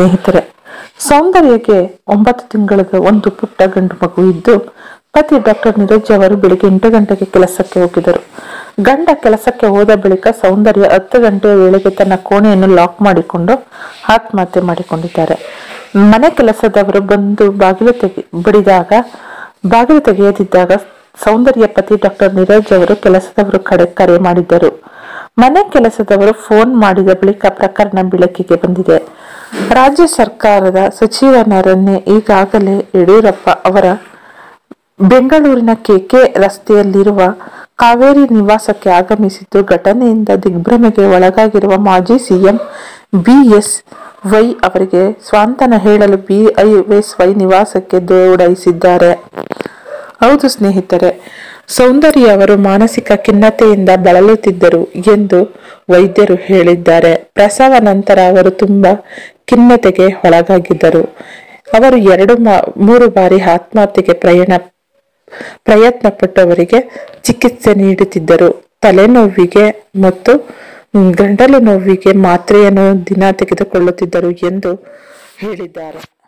ಸ್ನೇಹಿತರೆ ಸೌಂದರ್ಯಕ್ಕೆ ಒಂಬತ್ತು ತಿಂಗಳ ಒಂದು ಪುಟ್ಟ ಗಂಡು ಮಗು ಇದ್ದು ಪತಿ ಡಾಕ್ಟರ್ ನೀರಜ್ ಅವರು ಬೆಳಿಗ್ಗೆ ಎಂಟು ಗಂಟೆಗೆ ಕೆಲಸಕ್ಕೆ ಹೋಗಿದರು ಗಂಡ ಕೆಲಸಕ್ಕೆ ಹೋದ ಬಳಿಕ ಸೌಂದರ್ಯ ಹತ್ತು ಗಂಟೆಯ ವೇಳೆಗೆ ತನ್ನ ಕೋಣೆಯನ್ನು ಲಾಕ್ ಮಾಡಿಕೊಂಡು ಆತ್ಮಹತ್ಯೆ ಮಾಡಿಕೊಂಡಿದ್ದಾರೆ ಮನೆ ಕೆಲಸದವರು ಬಂದು ಬಾಗಿಲು ತೆಗಿ ಬಡಿದಾಗ ಬಾಗಿಲು ತೆಗೆಯದಿದ್ದಾಗ ಸೌಂದರ್ಯ ಪತಿ ಡಾಕ್ಟರ್ ನೀರಜ್ ಅವರು ಕೆಲಸದವರು ಕಡೆ ಕರೆ ಮಾಡಿದ್ದರು ಮನೆ ಕೆಲಸದವರು ಫೋನ್ ಮಾಡಿದ ಬಳಿಕ ಪ್ರಕರಣ ಬೆಳಕಿಗೆ ಬಂದಿದೆ ರಾಜ್ಯ ಸರ್ಕಾರದ ಸಚಿವನರನ್ನೇ ಈಗಾಗಲೇ ಯಡಿಯೂರಪ್ಪ ಅವರ ಬೆಂಗಳೂರಿನ ಕೆಕೆ ರಸ್ತೆಯಲ್ಲಿರುವ ಕಾವೇರಿ ನಿವಾಸಕ್ಕೆ ಆಗಮಿಸಿದ್ದು ಘಟನೆಯಿಂದ ದಿಗ್ಭ್ರಮೆಗೆ ಒಳಗಾಗಿರುವ ಮಾಜಿ ಸಿಎಂ ಬಿಎಸ್ ವೈ ಅವರಿಗೆ ಸ್ವಾಂತನ ಹೇಳಲು ಬಿಐಎಸ್ವೈ ನಿವಾಸಕ್ಕೆ ದೌಡಾಯಿಸಿದ್ದಾರೆ ಹೌದು ಸ್ನೇಹಿತರೆ ಸೌಂದರ್ಯ ಅವರು ಮಾನಸಿಕ ಖಿನ್ನತೆಯಿಂದ ಬಳಲುತ್ತಿದ್ದರು ಎಂದು ವೈದ್ಯರು ಹೇಳಿದ್ದಾರೆ ಪ್ರಸವ ನಂತರ ಅವರು ತುಂಬಾ ಖಿನ್ನತೆಗೆ ಒಳಗಾಗಿದ್ದರು ಅವರು ಎರಡು ಮಾ- ಮೂರು ಬಾರಿ ಆತ್ಮಹತ್ಯೆಗೆ ಪ್ರಯಾಣ ಪ್ರಯತ್ನ ಪಟ್ಟವರಿಗೆ ಚಿಕಿತ್ಸೆ ನೀಡುತ್ತಿದ್ದರು ತಲೆನೋವಿಗೆ ಮತ್ತು ಗಂಟಲು ನೋವಿಗೆ ಮಾತ್ರೆಯನ್ನು ದಿನ ತೆಗೆದುಕೊಳ್ಳುತ್ತಿದ್ದರು ಎಂದು ಹೇಳಿದ್ದಾರೆ